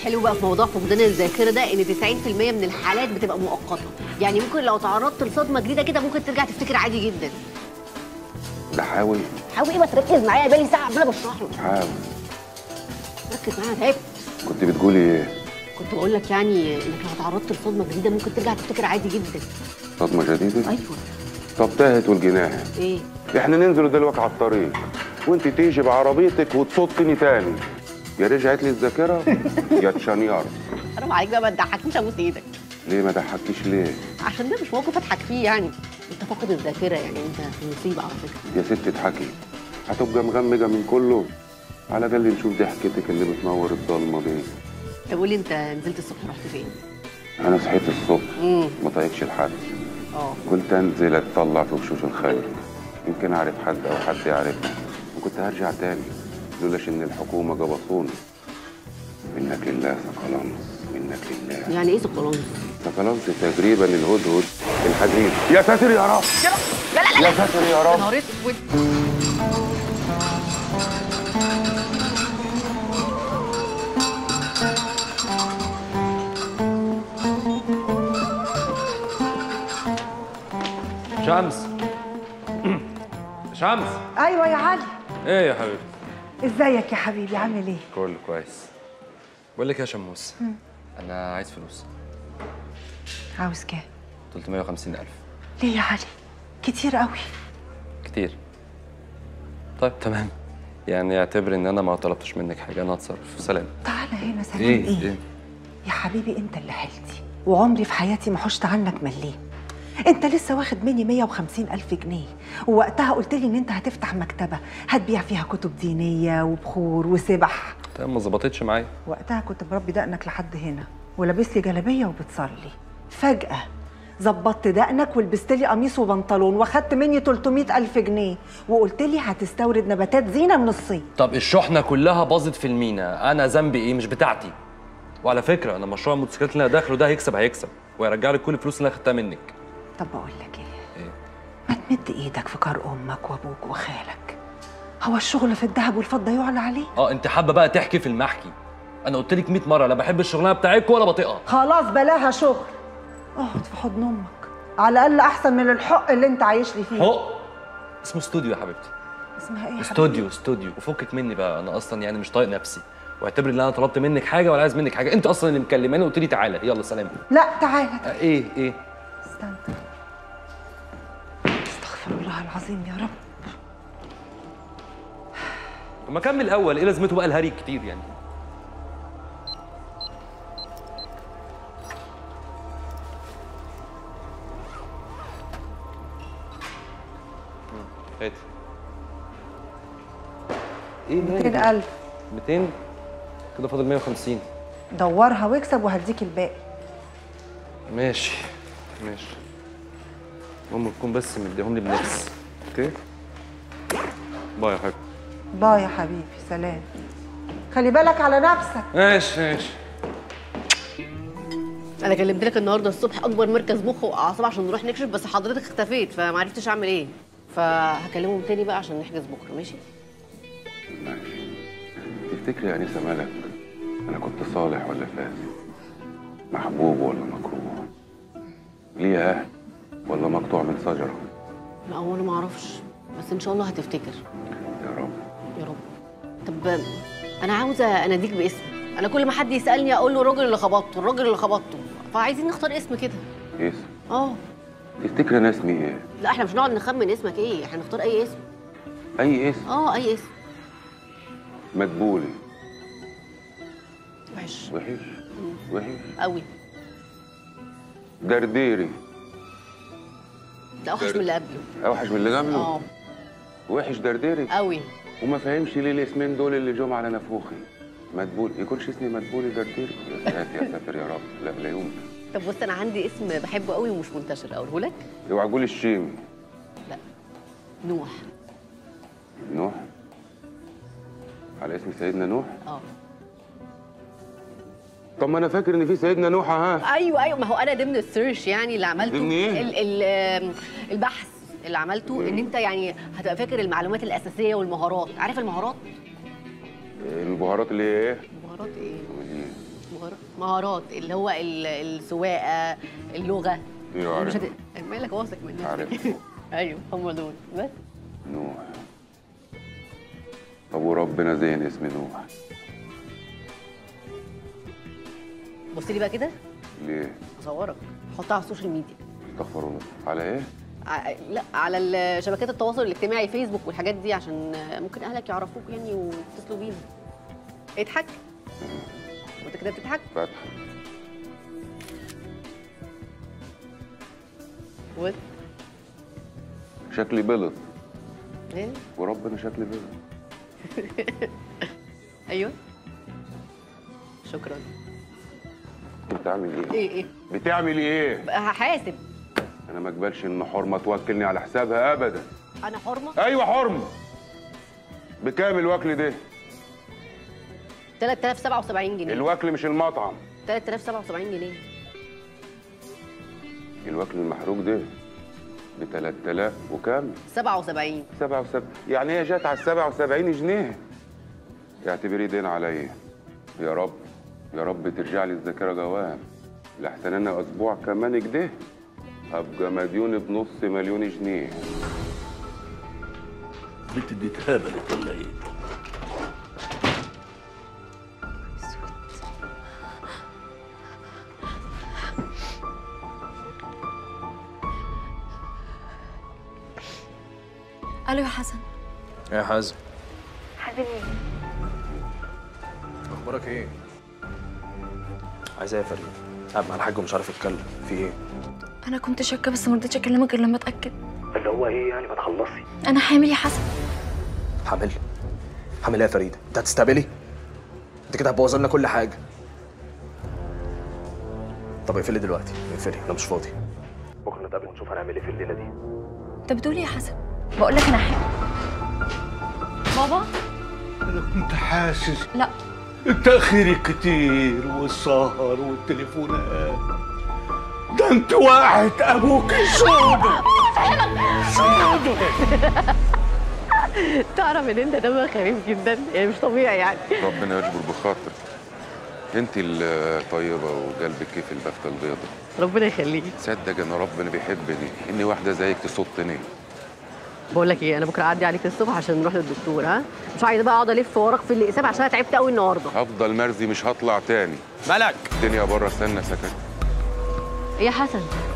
الحلو بقى في موضوع فقدان الذاكره ده ان 90% من الحالات بتبقى مؤقته يعني ممكن لو تعرضت لصدمه جديده كده ممكن ترجع تفتكر عادي جدا ده حاول حاول ايه ما تركز معايا بقالي ساعه عماله بشرح له حاول ركز معايا تعبت كنت بتقولي ايه كنت بقول لك يعني انك لو تعرضت لصدمه جديده ممكن ترجع تفتكر عادي جدا صدمه جديده ايوه طب تاهت والجناح ايه احنا ننزل دلوقتي على الطريق وانت تيجي بعربيتك وتصدني تاني يا رجعت لي الذاكره يا تشانيار حرام عليك بقى ما تضحكنيش ابوس ايدك ليه ما ضحكتيش ليه عشان ده مش موقف اضحك فيه يعني انت فاقد الذاكره يعني انت في مصيبه على فكره يا ست اضحكي هتبقى مغمجه من كله على الاقل نشوف ضحكتك اللي بتنور الضلمه دي طب قول لي انت نزلت الصبح رحت فين؟ انا صحيت الصبح امم ما طايقش لحد اه قلت انزل اتطلع في وشوش الخير يمكن اعرف حد او حد يعرفني وكنت هرجع تاني لولاش ان الحكومه جبصوني منك لله سقلانس منك لله يعني ايه سقلانس؟ سقلانس تقريبا الهدهد الحديد يا ساتر يا رب لا لا لا يا ساتر يا يا رب نهار اسود شمس شمس ايوه يا علي ايه يا حبيبي ازيك يا حبيبي عامل ايه كله كويس بقول لك يا شموس انا عايز فلوس عاوز كام 350 الف ليه يا علي كتير قوي كتير طيب تمام يعني اعتبر ان انا ما طلبتش منك حاجه انا هتصرف سلام تعالى هنا سلام ايه ايه, ايه يا حبيبي انت اللي حيلتي وعمري في حياتي ما حشت عنك مليم انت لسه واخد مني 150 الف جنيه ووقتها قلت لي ان انت هتفتح مكتبه هتبيع فيها كتب دينيه وبخور وسبح طيب ما ظبطتش معايا وقتها كنت مربي دقنك لحد هنا ولابس لي جلابيه وبتصلي فجاه ظبطت دقنك ولبست لي قميص وبنطلون واخدت مني 300 الف جنيه وقلت لي هتستورد نباتات زينه من الصين طب الشحنه كلها باظت في المينا انا ذنبي ايه مش بتاعتي وعلى فكره انا مشروع الموتوسيكلات اللي انا داخله ده هيكسب هيكسب وهيرجع لي كل الفلوس اللي انا خدتها منك طب بقول لك ايه ايه ما تمد ايدك في كار امك وابوك وخالك هو الشغل في الذهب والفضه يعلى عليه اه انت حابه بقى تحكي في المحكي انا قلت لك 100 مره لا بحب الشغلانه بتاعتكم ولا بطيقها خلاص بلاها شغل اقعد في حضن امك على الاقل احسن من الحق اللي انت عايش لي فيه حق اسمه استوديو يا حبيبتي اسمها ايه يا حبيبي؟ استوديو استوديو وفكك مني بقى انا اصلا يعني مش طايق نفسي واعتبر ان انا طلبت منك حاجه ولا عايز منك حاجه انت اصلا اللي مكلماني وقلت لي تعالى يلا سلام لا تعالى آه، ايه ايه استنى استغفر الله العظيم يا رب طب ما كمل الاول ايه لازمته بقى الهري كتير يعني مم، هات ايه مالك؟ 200000 200 كده فاضل 150 دورها واكسب وهديك الباقي ماشي ماشي المهم تكون بس مديهم لي بنفس اوكي باي يا حبيبي باي يا حبيبي سلام خلي بالك على نفسك ماشي ماشي انا كلمت لك النهارده الصبح اكبر مركز مخ واعصاب عشان نروح نكشف بس حضرتك اختفيت فما عرفتش اعمل ايه فهكلمهم تاني بقى عشان نحجز بكره ماشي ماشي تفتكري يا انسه ملك انا كنت صالح ولا فاسد محبوب ولا مكروه ليه اهل ولا مقطوع من شجره لا هو انا ما اعرفش بس ان شاء الله هتفتكر يا رب يا رب طب انا عاوزه اناديك باسم انا كل ما حد يسالني اقول له الراجل اللي خبطته الراجل اللي خبطته فعايزين نختار اسم كده اسم اه تفتكري انا اسمي ايه لا احنا مش هنقعد نخمن اسمك ايه احنا نختار اي اسم اي اسم اه اي اسم مدبولي وحش وحش وحش قوي درديري ده اوحش من اللي قبله اوحش من اللي قبله اه وحش درديري قوي وما فهمش ليه الاسمين دول اللي جم على نافوخي مدبول يكونش اسمي مدبولي درديري يا ساتر يا ساتر يا رب لا لا يمكن طب بص انا عندي اسم بحبه قوي ومش منتشر اقوله لك اوعى تقول الشيمي لا نوح نوح على اسم سيدنا نوح اه طب ما انا فاكر ان في سيدنا نوح ها ايوه ايوه ما هو انا ضمن السيرش يعني اللي عملته ضمن إيه؟ ال ال آم، البحث اللي عملته ان انت يعني هتبقى فاكر المعلومات الاساسيه والمهارات عارف المهارات المبهرات اللي هي ايه المهارات ايه مهارات مهارات اللي هو ال- السواقه اللغه ايوه مش عارف هت... مالك واثق من نفسك عارف ايوه هم دول بس نوح طب وربنا زين اسم نوح بص لي بقى كده ليه؟ اصورك احطها على السوشيال ميديا استغفر الله على ايه؟ ع- لا على ال- شبكات التواصل الاجتماعي فيسبوك والحاجات دي عشان ممكن اهلك يعرفوك يعني ويتصلوا بينا اضحك وانت كده بتضحك فتح و شكلي بلط ايه وربنا شكلي بلط ايوه شكرا بتعمل ايه؟ ايه ايه بتعمل ايه؟ بقى هحاسب انا ما اقبلش ان حرمه توكلني على حسابها ابدا انا حرمه ايوه حرمه بكام الوكل ده؟ 3077 جنيه الوكل مش المطعم 3077 جنيه الوكل المحروق ده ب 3000 وكام؟ 77 77 يعني هي جت على 77 جنيه اعتبري دين عليا يا رب يا رب ترجع لي الذاكره جوام لحسن انا اسبوع كمان كده هبقى مديون بنص مليون جنيه البنت دي اتهبلت ولا ايه؟ الو يا حسن يا حازم حبيبي اخبارك ايه؟ عايز ايه يا فريد؟ قاعد مع الحاج ومش عارف اتكلم في ايه؟ انا كنت شاكه بس ما رضيتش اكلمك غير لما اتاكد اللي هو ايه يعني ما تخلصي انا حامل يا حسن حامل حامل ايه يا فريده؟ انت هتستقبلي؟ انت كده هتبوظ لنا كل حاجه طب اقفلي دلوقتي اقفلي انا مش فاضي بكره نتقابل ونشوف هنعمل ايه في الليله دي انت بتقول ايه يا حسن بقول لك انا حامل بابا انا كنت حاسس لا التأخير الكتير والسهر والتليفونات ده انت واحد ابوك سودة تعرف ان انت دمك خفيف جدا يعني مش طبيعي يعني ربنا يجبر بخاطرك انت الطيبه وقلبك كيف البفته البيضة ربنا يخليك تصدق ان ربنا بيحبني اني واحده زيك تصطني بقول لك ايه انا بكره اعدي عليك الصبح عشان نروح للدكتور ها مش عايزه بقى اقعد الف وراك في الاقسام عشان انا تعبت قوي النهارده هفضل مرزي مش هطلع تاني ملك الدنيا بره استنى سكت ايه يا حسن